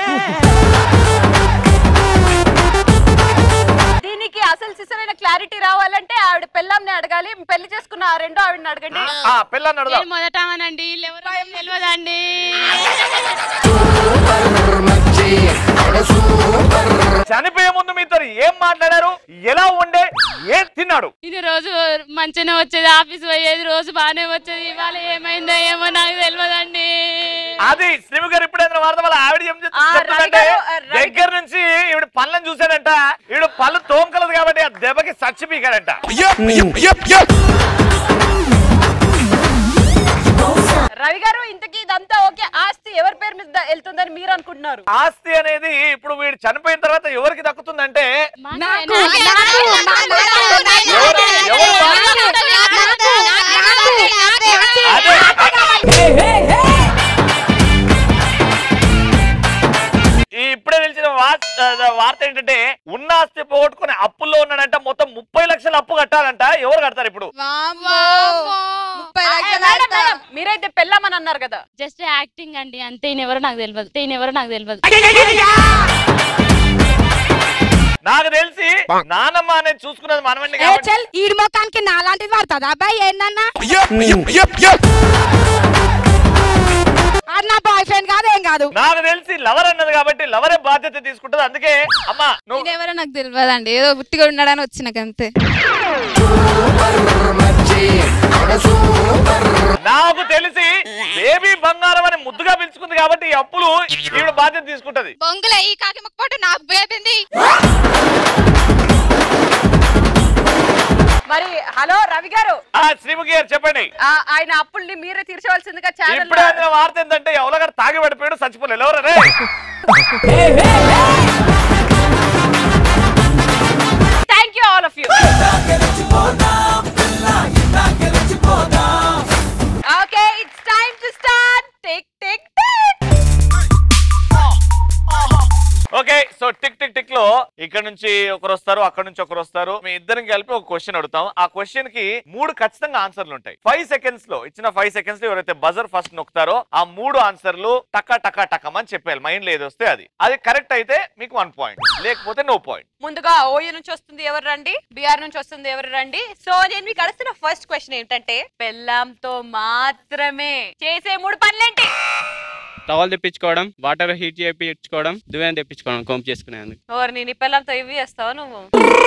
దీనికి అసలు సిసరైన క్లారిటీ రావాలంటే ఆవిడ పెళ్ళాంని అడగాలి పెళ్లి చేసుకున్న ఆ రెండో ఆవిడని అడగండి ఆ పిల్లని అడుగుదాం మొదటమనండి ఎవరో తెలియదండి చనిపోయే ముందు మీతో ఏం మాట్లాడారు ఎలా ఉండే ఏం తిన్నాడు ఇది రోజు మంచిగానే వచ్చేది ఆఫీస్ పోయేది రోజు బాగానే వచ్చేది ఇవాళ ఏమైందో ఏమో నాకు తెలియదండి అది శ్రీము గారు ఇప్పుడైనా వార్త వల్ల ఆవిడ ఏం చెప్తు- ఆ, రవి చెప్తుందంటే గారు, ఆ, రవి దగ్గర నుంచి ఈవిడ పళ్ళని చూశాడంట ఈవిడ పళ్ళు తోంకలదు కాబట్టి ఆ దెబ్బకి చచ్చిపీకాడంట రవి గారు ఇంతకీ ఇదంతా ఓకే ఆస్తి ఎవరి పేరు మీద వెళ్తుందని మీరు అనుకుంటున్నారు ఆస్తి అనేది ఇప్పుడు వీడు చనిపోయిన తర్వాత ఎవరికి దక్కుతుందంటే నాకు ఎవరు ఎవరు ఈ ఇప్పుడే తెలిసిన వార్త వార్త ఏంటంటే ఉన్న ఆస్తి పోగొట్టుకుని అప్పుల్లో ఉన్నాడంట మొత్తం ముప్పై లక్షల అప్పు కట్టాలంట ఎవరు కడతారు ఇప్పుడు మేడం, మేడం, మీరైతే పెళ్ళామని అన్నారు కదా జస్ట్ యాక్టింగ్ అండి అంతే ఈయన ఎవరో నాకు తెలియదు ఈయన ఎవరో నాకు తెలియదు నాకు తెలిసి నానమ్మ అనేది చూసుకున్నది మనమండి ఏ చల్ ఈడి మొక్కానికి నాలాంటిది పడుతుంది అబ్బాయి ఏందన్నా అది నా బాయ్ ఫ్రెండ్ కాదు ఏం కాదు నాకు తెలిసి లవర్ అన్నది కాబట్టి లవరే బాధ్యత తీసుకుంటది అందుకే అమ్మా నువ్వు ఎవరో నాకు తెలియదండి ఏదో బుట్టిగా ఉన్నాడని వచ్చినాక అంతే నాకు తెలిసి బేబీ బంగారం అని ముద్దుగా పిలుచుకుంది కాబట్టి ఈ అప్పులు ఈవిడ బాధ్యత తీసుకుంటది బొంగుల ఈ కాకి మొక్కపాటు నా బేబింది మరి హలో రవి గారు ఆ శ్రీముఖి గారు చెప్పండి ఆ, ఆయన అప్పుల్ని మీరే తీర్చవలసిందిగా ఛానల్ ఇప్పుడే అందిన వార్త ఏంటంటే ఎవరో గారు తాగి పడిపోయాడు చచ్చిపోలేదు ఎవరే thank you all of you okay it's time to start take take okay so tick tick tick లో ఇక్కడ నుంచి ఒకరు వస్తారు అక్కడ నుంచి ఒకరు వస్తారు మీ ఇద్దరం కలిపి ఒక క్వశ్చన్ అడుగుతాం ఆ క్వశ్చన్ కి మూడు ఖచ్చితంగా ఆన్సర్లు ఉంటాయి ఫైవ్ సెకండ్స్ లో ఇచ్చిన ఫైవ్ సెకండ్స్ లో ఎవరైతే బజర్ ఫస్ట్ నొక్కుతారో ఆ మూడు ఆన్సర్లు టక టక టకం అని చెప్పాలి మైండ్ లో ఏది వస్తే అది అది కరెక్ట్ అయితే మీకు వన్ పాయింట్ లేకపోతే నో పాయింట్ ముందుగా ఓయూ నుంచి వస్తుంది ఎవరు రండి బీఆర్ నుంచి వస్తుంది ఎవరు రండి సో నేను మీకు అడుగుతున్న ఫస్ట్ క్వశ్చన్ ఏంటంటే పెళ్ళాంతో మాత్రమే చేసే మూడు పనులేంటి టవల్ తెప్పించుకోవడం వాటర్ హీట్ చేయించుకోవడం దువ్వెన తెప్పించుకోవడం కోంపు చేసుకునేందుకు ఓర్ నేను ఈ పెళ్ళాంతో ఇవి చేస్తావు నువ్వు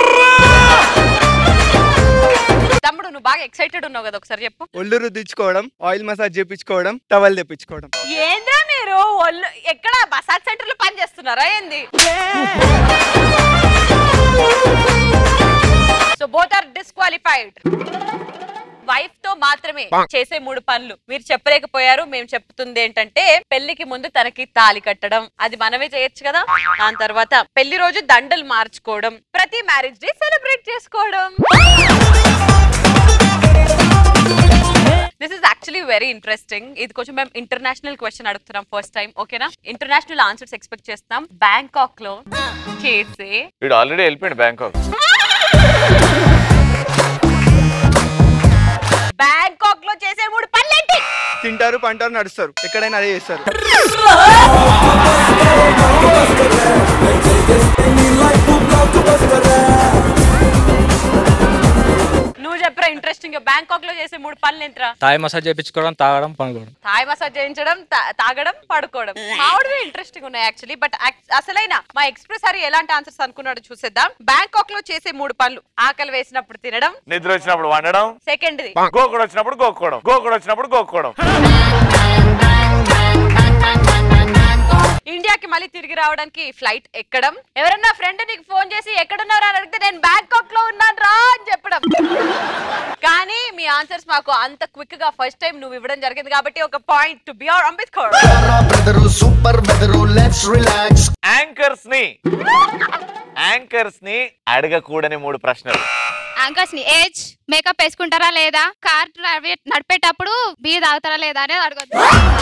తమ్ముడు నువ్వు బాగా ఎక్సైటెడ్ ఉన్నావు కదా ఒకసారి చెప్పు ఒళ్ళు రుద్దించుకోవడం ఆయిల్ మసాజ్ చేపించుకోవడం టవల్ తెప్పించుకోవడం ఏంద్రా మీరు ఒళ్ళు ఎక్కడ మసాజ్ సెంటర్ లో పని చేస్తున్నారా ఏంది so both are disqualified wife తో మాత్రమే చేసే మూడు పనులు మీరు చెప్పలేకపోయారు మేము చెప్తుంది ఏంటంటే పెళ్లికి ముందు తనకి తాలి కట్టడం అది మనమే చేయొచ్చు కదా దాని తర్వాత పెళ్లి రోజు దండలు మార్చుకోవడం ప్రతి మ్యారేజ్ డే సెలబ్రేట్ చేసుకోవడం this is actually very interesting ఇది కొంచెం మేము ఇంటర్నేషనల్ క్వశ్చన్ అడుగుతున్నాం ఫస్ట్ టైం ఓకేనా ఇంటర్నేషనల్ ఆన్సర్స్ ఎక్స్పెక్ట్ చేస్తాం బ్యాంకాక్ లో చేసే వీడు ఆల్రెడీ వెళ్ళిపోయాడు బ్యాంకాక్ బ్యాంకాక్ లో చేసే మూడు పనులేంటి తింటారు పంటారు నడుస్తారు ఎక్కడైనా అదే చేస్తారు నువ్వు చెప్పరా ఇంట్రెస్టింగ్ బ్యాంకాక్ లో చేసే మూడు పనులు ఏంట్రా తాయి మసాజ్ చేయించుకోవడం తాగడం పనుకోవడం థాయ్ మసాజ్ చేయించడం తా- తాగడం పడుకోవడం మామిడివి ఇంట్రెస్టింగ్ ఉన్నాయి యాక్చువల్లీ బట్ అసలైన మా ఎక్స్ప్రెస్ హరి ఎలాంటి ఆన్సర్స్ అనుకున్నాడు చూసేద్దాం బ్యాంకాక్ లో చేసే మూడు పనులు ఆకలి వేసినప్పుడు తినడం నిద్ర వచ్చినప్పుడు వండడం సెకండ్ గోకుడు వచ్చినప్పుడు గోక్కోవడం గోకుడు వచ్చినప్పుడు గోక్కోవడం ఇండియాకి మళ్ళీ తిరిగి రావడానికి ఫ్లైట్ ఎక్కడం ఎవరన్నా ఫ్రెండ్ నీకు ఫోన్ చేసి ఎక్కడున్నారా అని అడిగితే నేను బ్యాంకాక్ లో ఉన్నాను రా అని చెప్పడం కానీ మీ ఆన్సర్స్ మాకు అంత క్విక్ గా ఫస్ట్ టైం నువ్వు ఇవ్వడం జరిగింది కాబట్టి ఒక point to B R Ambedkar super బెదరు లెట్స్ రిలాక్స్ యాంకర్స్ ని యాంకర్స్ ని అడగకూడని మూడు ప్రశ్నలు యాంకర్స్ ని ఏజ్ మేకప్ వేసుకుంటారా లేదా కార్ నడిపేటప్పుడు బీ తాగుతారా లేదా అనేది అడగద్దు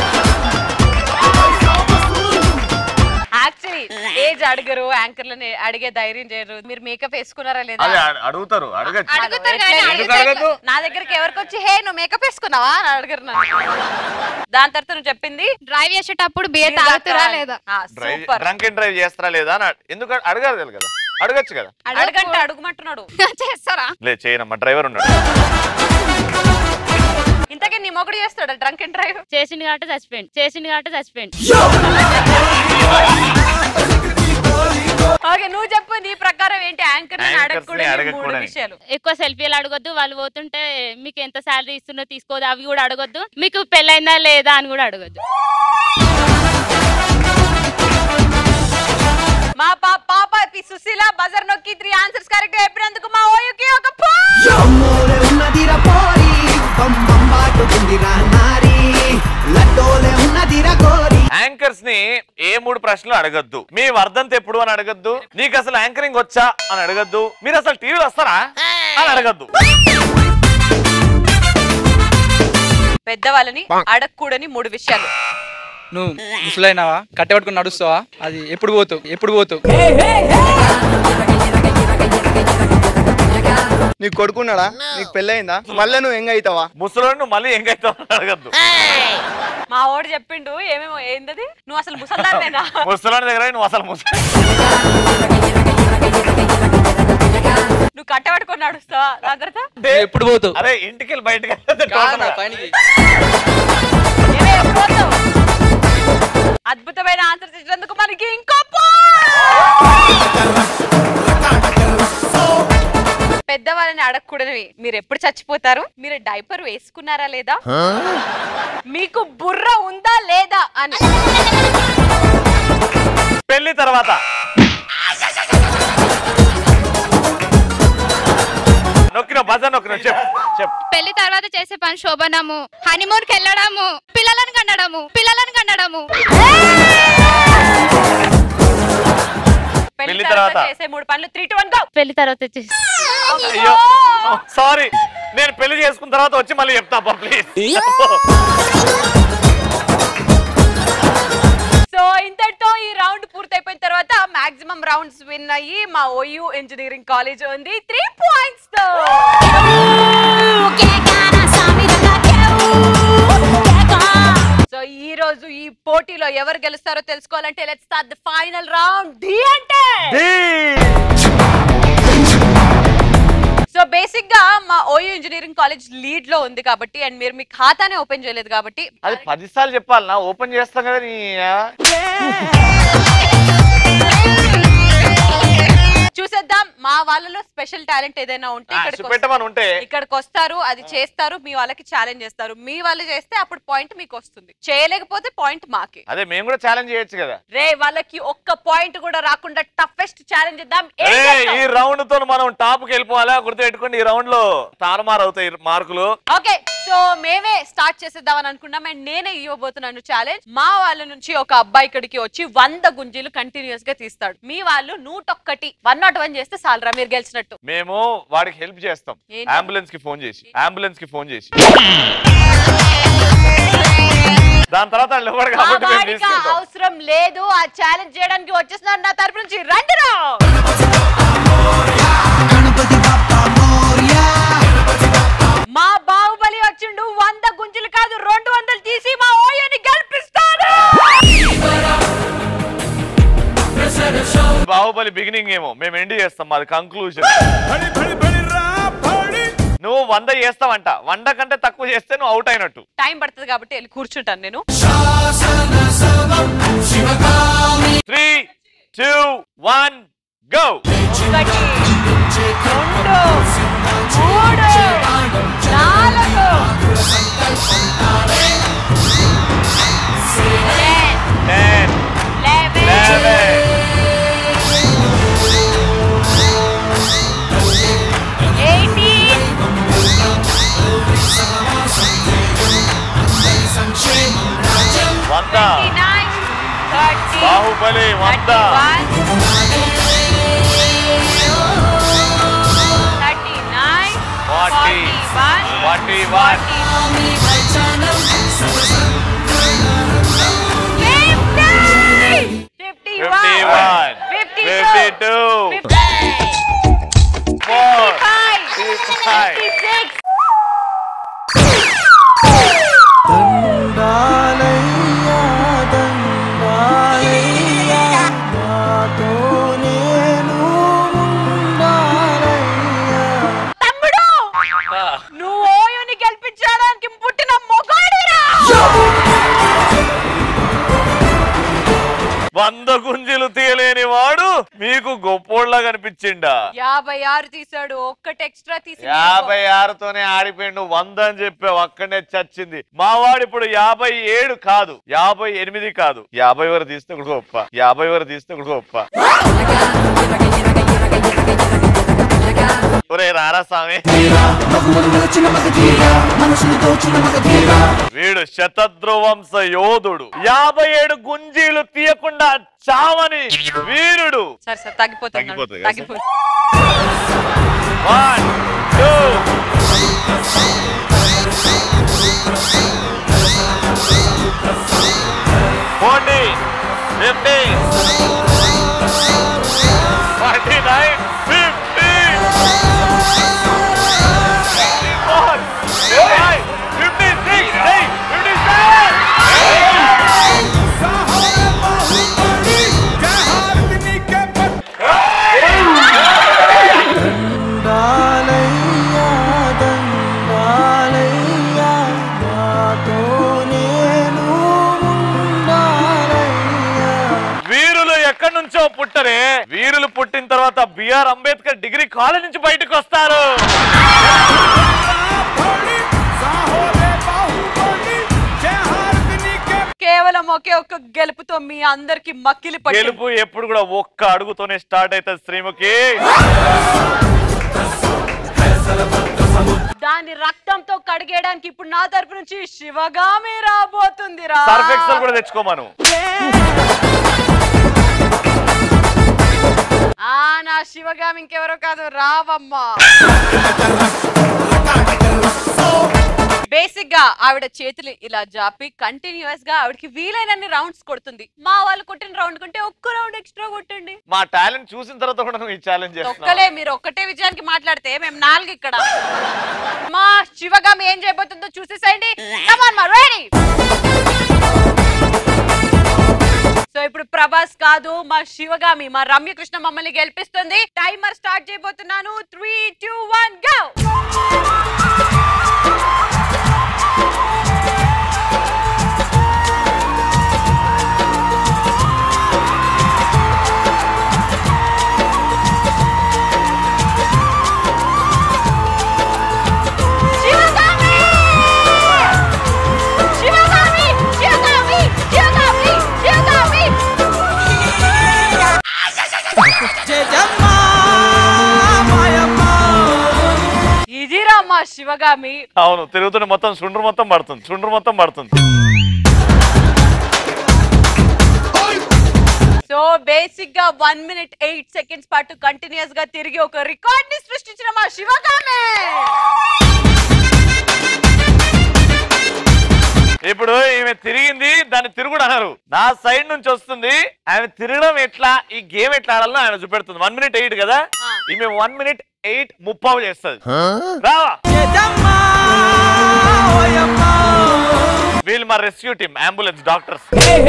యాక్చువల్లీ ఏజ్ అడగరు యాంకర్లని అడిగే ధైర్యం చేయరు మీరు మేకప్ వేసుకున్నారా లేదా అది అడ- అడుగుతారు అడగచ్చు అడుగుతారు కానీ ఎందుకు అడగద్దు? నా దగ్గరికి ఎవరికి వచ్చి హే నువ్వు మేకప్ వేసుకున్నావా అని అడగరు నన్ను దాని తర్వాత నువ్వు చెప్పింది డ్రైవ్ చేసేటప్పుడు బియర్ తాగుతారా లేదా డ్రైవ్ డ్రంక్ అండ్ డ్రైవ్ చేస్తారా లేదా అని అడ- ఎందుకు అడ- అడగాలి కదా అడగచ్చు కదా అడగంటే అడుగుమంటున్నాడు చేస్తారా లేదు చేయనమ్మా డ్రైవర్ ఉన్నాడు ఇంతకీ నీ మొగుడు చేస్తాడు డ్రంక్ అండ్ డ్రైవ్ చేసింది కాబట్టి చచ్చిపోయింది చేసింది కాబట్టి చచ్చిపోయింది ఓకే నువ్వు చెప్పు నీ ప్రకారం ఏంటి యాంకర్ Anchors ని అడగకూడదు మూడు అడగకూడని. విషయాలు ఎక్కువ సెల్ఫీలు అడగొద్దు వాళ్ళు పోతుంటే మీకు ఎంత శాలరీ ఇస్తుందో తీసుకోదు అవి కూడా అడగొద్దు మీకు పెళ్ళైందా లేదా అని కూడా అడగొద్దు మా పా పాప పి సుశీల బజర్ నొక్కి త్రీ ఆన్సర్స్ కరెక్ట్ చెప్పినందుకు మా ఓయుకి ఒక point. ఉన్నదిరా పోరి బొంబాటుకుందిరా నారి లడ్డోలే ఉన్నదిరా గోరి యాంకర్స్ ని ఏ మూడు ప్రశ్నలు అడగద్దు మీ వర్ధంతి ఎప్పుడు అని అడగద్దు నీకు అసలు యాంకరింగ్ వచ్చా అని అడగద్దు మీరు అసలు టీవీలో వస్తారా అని అడగద్దు పెద్దవాళ్ళని అడగకూడని మూడు విషయాలు నువ్వు ముసలైనావా కట్టెపట్టుకుని నడుస్తావా అది ఎప్పుడు పోతావు ఎప్పుడు పోతావు నీకు కొడుకున్నాడా నీకు పెళ్ళయిందా మళ్ళీ నువ్వు ఎంగ అవుతావా ముసలోడు నువ్వు మళ్ళీ ఎంగైతావు అని అడగద్దు మా ఓడు చెప్పిండు ఏమేమో ఏందది నువ్వు అసలు ముసల్దానేనా ముసలోడి దగ్గర నువ్వు అసలు ముసలి నువ్వు కట్టబట్టుకొని నడుస్తావా దాని తర్వాత నువ్వు ఎప్పుడు పోతావు అరే ఇంటికి వెళ్ళి బయటకు వెళ్తే కాదు, టోటల్గా. పైనకి. ఏమే, ఎప్పుడు పోతావు? అద్భుతమైన ఆన్సర్స్ ఇచ్చినందుకు మనకి ఇంకో point. పెద్దవాళ్ళని అడగకూడనివి మీరు ఎప్పుడు చచ్చిపోతారు మీరు డైపర్ వేసుకున్నారా లేదా మీకు బుర్ర ఉందా లేదా అని పెళ్లి తర్వాత నొక్కిన బజ నొక్కిన చెప్పు చెప్పు పెళ్లి తర్వాత చేసే పని శోభనము హనీమూన్ కి వెళ్ళడము పిల్లలను కనడము పిల్లలను కనడము పెళ్లి పెళ్లి తర్వాత తర్వాత? చేసే మూడు పనులు త్రీ టు వన్ గో పెళ్లి తర్వాత వచ్చేసి అయ్యో సారీ నేను పెళ్లి చేసుకున్న తర్వాత వచ్చి మళ్ళీ చెప్తా ప్లీజ్ సో ఇంతటితో ఈ రౌండ్ పూర్తయిపోయిన తర్వాత మాక్సిమం రౌండ్స్ విన్ అయ్యి మా ఓయూ ఇంజనీరింగ్ కాలేజ్ ఉంది త్రీ పాయింట్స్ తో సో ఈ రోజు ఈ పోటీలో ఎవరు గెలుస్తారో తెలుసుకోవాలంటే let's start the final round D అంటే సో బేసిక్ గా మా ఓయూ ఇంజనీరింగ్ కాలేజ్ లీడ్ లో ఉంది కాబట్టి అండ్ మీరు మీ ఖాతానే ఓపెన్ చేయలేదు కాబట్టి అది పది సార్లు చెప్పాలనా ఓపెన్ చేస్తాం కదా నీ చూసేద్దాం మా వాళ్ళలో స్పెషల్ టాలెంట్ ఏదైనా ఉంటే ఆ, ఇక్కడికి చూపెట్టమని ఉంటే. వస్తారు. ఇక్కడికి వస్తారు అది చేస్తారు మీ వాళ్ళకి ఛాలెంజ్ చేస్తారు మీ వాళ్ళు చేస్తే అప్పుడు పాయింట్ మీకు వస్తుంది చేయలేకపోతే పాయింట్ మాకే అదే మేము కూడా ఛాలెంజ్ చేయొచ్చు కదా రే వాళ్ళకి ఒక్క పాయింట్ కూడా రాకుండా టఫెస్ట్ ఛాలెంజ్ ఇద్దాం ఏం అరే చేస్తావ్? ఈ రౌండ్ తో మనం టాప్ కి వెళ్ళిపోవాలా గుర్తుపెట్టుకోండి ఈ రౌండ్ లో తారుమారు అవుతాయి మార్కులు ఓకే సో మేమే స్టార్ట్ చేసేద్దామని అనుకున్నాం అండ్ నేనే ఇవ్వబోతున్నాను ఛాలెంజ్ మా వాళ్ళ నుంచి ఒక అబ్బాయి ఇక్కడికి వచ్చి వంద గుంజీలు కంటిన్యూస్ గా తీస్తాడు మీ వాళ్ళు నూటొక్కటి వన్ నాట్ వన్ చేస్తే సాలరా మీరు గెలిచినట్టు మేము వాడికి హెల్ప్ చేస్తాం ఏంటి? అంబులెన్స్ కి ఫోన్ చేసి అంబులెన్స్ కి ఫోన్ చేసి దాని తర్వాత వాళ్ళు ఎవరు మా కాబట్టి మేము వాడికి తీసుకుంటాం అవసరం లేదు ఆ ఛాలెంజ్ చేయడానికి వచ్చేస్తున్నారు నా తరపు నుంచి రండిరా మా బాహుబలి వచ్చిండు వంద గుంజులు కాదు రెండు వందలు తీసి మా ఓయని గెలిపిస్తాడు బాహుబలి బిగినింగ్ ఏమో మేము ఎండ్ చేస్తాం మాది కంక్లూజన్ నువ్వు వంద చేస్తావంట వంద కంటే తక్కువ చేస్తే నువ్వు అవుట్ అయినట్టు టైం పడుతుంది కాబట్టి వెళ్ళి కూర్చుంటాను నేను త్రీ టూ వన్ గో ఒకటి రెండు మూడు నాలుగు టెన్ లెవెన్ ఎయిటీన్ వంద నైన్ థర్టీ బాహుబలి వంద thirty nine forty one forty one fifty fifty one fifty fifty two four fifty five దండాలయ్యా దండాలయ్యా నాతో నేను ఉండాలయ్యా తమ్ముడు నువ్వు ఓయోని గెలిపించడానికి పుట్టిన మొగాడిరా వంద గుంజలు తీయలేని వాడు మీకు గొప్పోళ్ళ కనిపించిండా యాభై ఆరు తీసాడు ఒక్కటి ఎక్స్ట్రా తీసి యాభై ఆరుతోనే ఆడిపోయిండు వంద అని చెప్పావు అక్కడనే చచ్చింది మా వాడు ఇప్పుడు యాభై ఏడు కాదు యాభై ఎనిమిది కాదు యాభై వరకు తీస్తే కూడా గొప్ప యాభై వరకు తీస్తే కూడా గొప్ప ఒరే రారా స్వామి వీడు శతద్రువంశ యోధుడు యాభై ఏడు గుంజీలు తీయకుండా చావని వీరుడు సరే సరే తగ్గిపోతుంది తగ్గిపోతుంది కదా, తగ్గిపోతుంది one two forty fifty forty nine fifty four five fifty six fifty seven దండాలయ్యా దండాలయ్యా నాతో నేను ఉండాలయ్యా వీరులు ఎక్కడి నుంచో పుట్టరే వీరులు పుట్టిన తర్వాత బిఆర్ అంబేద్కర్ డిగ్రీ కాలేజ్ నుంచి బయటకు వస్తారు కేవలం ఒకే ఒక్క గెలుపుతో మీ అందరికి మక్కిలి పట్టి గెలుపు ఎప్పుడు కూడా ఒక్క అడుగుతోనే స్టార్ట్ అవుతుంది శ్రీముఖి దాని రక్తంతో కడిగేయడానికి ఇప్పుడు నా తరపు నుంచి శివగామి రాబోతుంది రా సర్ఫ్ ఎక్సెల్ కూడా తెచ్చుకోమను ఆ నా శివగామి ఇంకెవరో కాదు రావమ్మా బేసిక్ గా ఆవిడ చేతులు ఇలా జాపి కంటిన్యూస్ గా ఆవిడకి వీలైనన్ని రౌండ్స్ కొడుతుంది మా వాళ్ళు కొట్టిన రౌండ్ కంటే ఒక్క రౌండ్ ఎక్స్ట్రా కొట్టండి మా టాలెంట్ చూసిన తర్వాత కూడా నువ్వు ఈ ఛాలెంజ్ ఒక్కలే చేస్తున్నావు మీరు ఒక్కటే విజయానికి మాట్లాడితే మేము నాలుగు ఇక్కడ మా శివగామి ఏం చేయబోతుందో చూసేసేయండి కమాన్ మా రెడీ సో ఇప్పుడు ప్రభాస్ కాదు మా శివగామి మా రమ్యకృష్ణ మమ్మల్ని గెలిపిస్తుంది టైమర్ స్టార్ట్ చేయబోతున్నాను three two one go Sivagami అవును తిరుగుతుంటే మొత్తం సుండ్రు మొత్తం పడుతుంది సుండ్రు మొత్తం పడుతుంది సో బేసిక్ గా వన్ మినిట్ ఎయిట్ సెకండ్స్ పాటు కంటిన్యూస్ గా తిరిగి ఒక రికార్డ్ ని సృష్టించిన మా శివగామే ఇప్పుడు ఈమె తిరిగింది దాన్ని తిరుగుడు అన్నారు నా సైడ్ నుంచి వస్తుంది ఆమె తిరగడం ఎట్లా ఈ గేమ్ ఎట్లా ఆడాలో ఆమె చూపెడుతుంది వన్ మినిట్ ఎయిట్ కదా ఈమె వన్ మినిట్ ఎయిట్ ముప్పావు చేస్తుంది రావా వీళ్ళు మా రెస్క్యూ టీమ్ అంబులెన్స్ డాక్టర్స్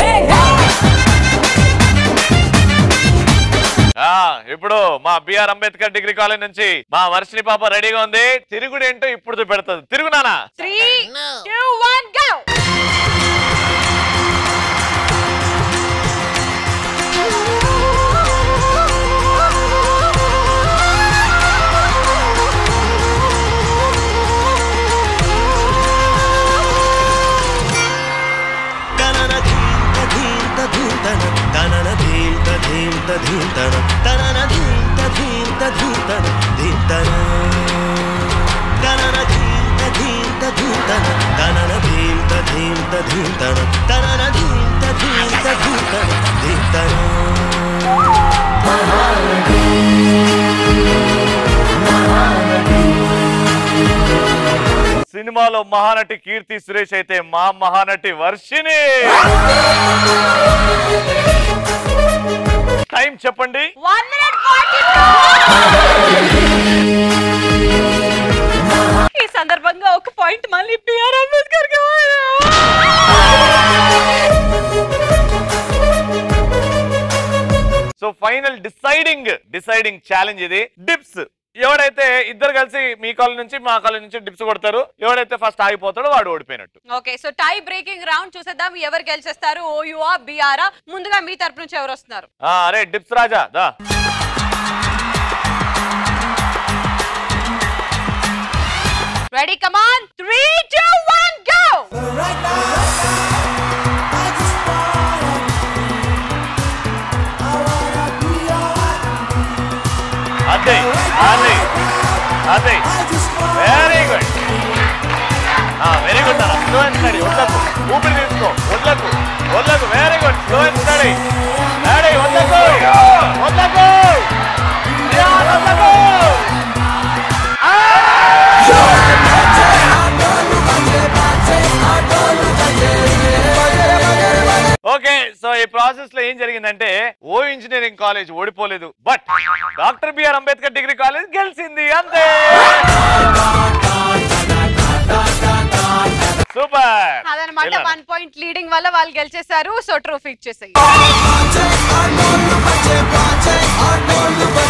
ఆ ఇప్పుడు మా బిఆర్ అంబేద్కర్ డిగ్రీ కాలేజ్ నుంచి మా వర్షిని పాప రెడీగా ఉంది తిరుగుడు ఏంటో ఇప్పుడు చూపెడుతుంది తిరుగునానా త్రీ టూ వన్ గో సినిమాలో మహానటి కీర్తి సురేష్ అయితే మా మహానటి వర్షిని టైం చెప్పండి వన్ మినిట్ ఈ సందర్భంగా ఒక పాయింట్ మళ్ళీ B R Ambedkar so final deciding deciding challenge ఇది డిప్స్ ఎవడైతే ఇద్దరు కలిసి మీ కాలేజ్ నుంచి మా కాలేజ్ నుంచి డిప్స్ కొడతారు ఎవడైతే ఫస్ట్ ఆగిపోతాడో వాడు ఓడిపోయినట్టు okay so tie breaking round చూసేద్దాం ఎవరు గెలిచేస్తారు ఓయుఆ బిఆరా ముందుగా మీ తరపు నుంచి ఎవరు వస్తున్నారు ఆ, అరే డిప్స్ రాజా దా ready come on three two one go అదే అదే అదే వెరీ గుడ్ వెరీ గుడ్ అన్న స్లో అండ్ స్టడీ వదలకు ఊపిరి తీసుకో వదలకు వదలకు very good slow and steady ready వదలకు వదలకు ధ్యాన్ వదలకు ఓకే సో ఈ ప్రాసెస్ లో ఏం జరిగిందంటే ఓ ఇంజనీరింగ్ కాలేజ్ ఓడిపోలేదు but doctor BR Ambedkar degree college గెలిచింది అంతే సూపర్ అదనమాట వన్ పాయింట్ లీడింగ్ వల్ల వాళ్ళు గెలిచేశారు సో ట్రోఫీ ఇచ్చేసాయి